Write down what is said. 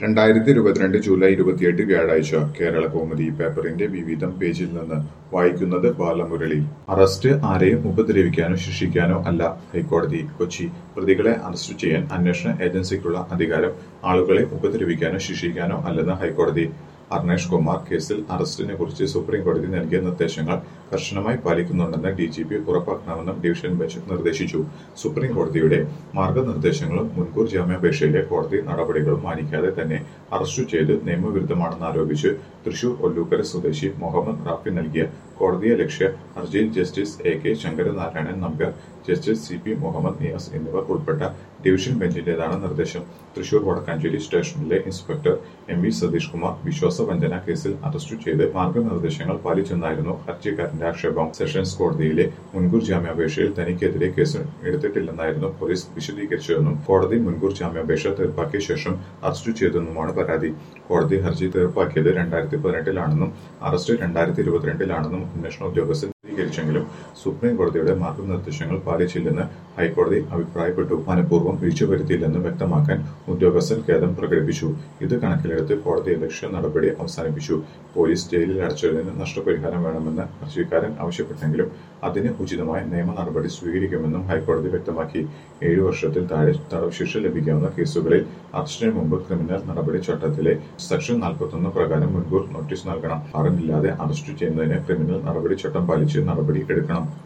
രണ്ടായിരത്തി ഇരുപത്തിരണ്ട് ജൂലൈ ഇരുപത്തിയെട്ട് വ്യാഴാഴ്ച കേരള കൗമുദി പേപ്പറിന്റെ വിവിധം പേജിൽ നിന്ന് വായിക്കുന്നത് ബാലമുരളി അറസ്റ്റ് ആരെയും ഉപദ്രവിക്കാനോ ശിക്ഷിക്കാനോ അല്ല ഹൈക്കോടതി കൊച്ചി പ്രതികളെ അറസ്റ്റ് ചെയ്യാൻ അന്വേഷണ ഏജൻസിക്കുള്ള അധികാരം ആളുകളെ ഉപദ്രവിക്കാനോ ശിക്ഷിക്കാനോ അല്ലെന്ന് ഹൈക്കോടതി അർണേഷ് കുമാർ കേസിൽ അറസ്റ്റിനെ കുറിച്ച് സുപ്രീം കോടതി നൽകിയ നിർദ്ദേശങ്ങൾ കർശനമായി പാലിക്കുന്നുണ്ടെന്ന് ഡി ജി പി ഉറപ്പാക്കണമെന്നും ഡിവിഷൻ ബെഞ്ച് നിർദ്ദേശിച്ചു സുപ്രീം കോടതിയുടെ മാർഗനിർദ്ദേശങ്ങളും മുൻകൂർ ജാമ്യാപേക്ഷയിലെ കോടതി നടപടികളും മാനിക്കാതെ തന്നെ അറസ്റ്റ് ചെയ്ത് നിയമവിരുദ്ധമാണെന്ന് ആരോപിച്ച് തൃശൂർ ഒല്ലൂക്കര സ്വദേശി മുഹമ്മദ് റാഫി നൽകിയ കോടതിയെ ലക്ഷ്യ ഹർജിയിൽ justice A K Sankaranarayanan Nambiar justice C P Muhammed Niyas എന്നിവർ ഉൾപ്പെട്ട ഡിവിഷൻ ബെഞ്ചിന്റേതാണ് നിർദ്ദേശം തൃശൂർ വടക്കാഞ്ചേരി സ്റ്റേഷനിലെ inspector M V Satheesh Kumar വിശ്വാസവഞ്ചന കേസിൽ അറസ്റ്റ് ചെയ്ത് മാർഗനിർദ്ദേശങ്ങൾ പാലിച്ചെന്നായിരുന്നു ഹർജിക്കാരന്റെ ആക്ഷേപം സെഷൻസ് കോടതിയിലെ മുൻകൂർ ജാമ്യാപേക്ഷയിൽ തനിക്കെതിരെ കേസ് എടുത്തിട്ടില്ലെന്നായിരുന്നു പോലീസ് വിശദീകരിച്ചതെന്നും കോടതി മുൻകൂർ ജാമ്യാപേക്ഷ തീർപ്പാക്കിയ ശേഷം അറസ്റ്റ് ചെയ്തെന്നുമാണ് പരാതി കോടതി ഹർജി തീർപ്പാക്കിയത് രണ്ടായിരത്തി പതിനെട്ടിലാണെന്നും അറസ്റ്റ് രണ്ടായിരത്തി ഇരുപത്തിരണ്ടിലാണെന്നും അന്വേഷണ ഉദ്യോഗസ്ഥൻ വിശദീകരിച്ചെങ്കിലും സുപ്രീം കോടതിയുടെ മാർഗനിർദ്ദേശങ്ങൾ പാലിച്ചില്ലെന്ന് ഹൈക്കോടതി അഭിപ്രായപ്പെട്ടു മനഃപൂർവ്വം വീഴ്ച വരുത്തിയില്ലെന്ന് വ്യക്തമാക്കാൻ ഉദ്യോഗസ്ഥൻ ഖേദം പ്രകടിപ്പിച്ചു ഇത് കണക്കിലെടുത്ത് കോടതി ലക്ഷ്യ നടപടി അവസാനിപ്പിച്ചു പോലീസ് ജയിലിൽ അടച്ചതിന് നഷ്ടപരിഹാരം വേണമെന്ന് ഹർജിക്കാരൻ ആവശ്യപ്പെട്ടെങ്കിലും അതിന് ഉചിതമായ നിയമ നടപടി സ്വീകരിക്കുമെന്നും ഹൈക്കോടതി വ്യക്തമാക്കി ഏഴു വർഷത്തിൽ താഴെ തടവ് ശിക്ഷ ലഭിക്കാവുന്ന കേസുകളിൽ അറസ്റ്റിന് മുമ്പ് ക്രിമിനൽ നടപടി ചട്ടത്തിലെ സെക്ഷൻ നാൽപ്പത്തൊന്ന് പ്രകാരം മുൻകൂർ നോട്ടീസ് നൽകണം അറിവില്ലാതെ അറസ്റ്റ് ചെയ്യുന്നതിന് ക്രിമിനൽ നടപടി ചട്ടം പാലിച്ച് നടപടി എടുക്കണം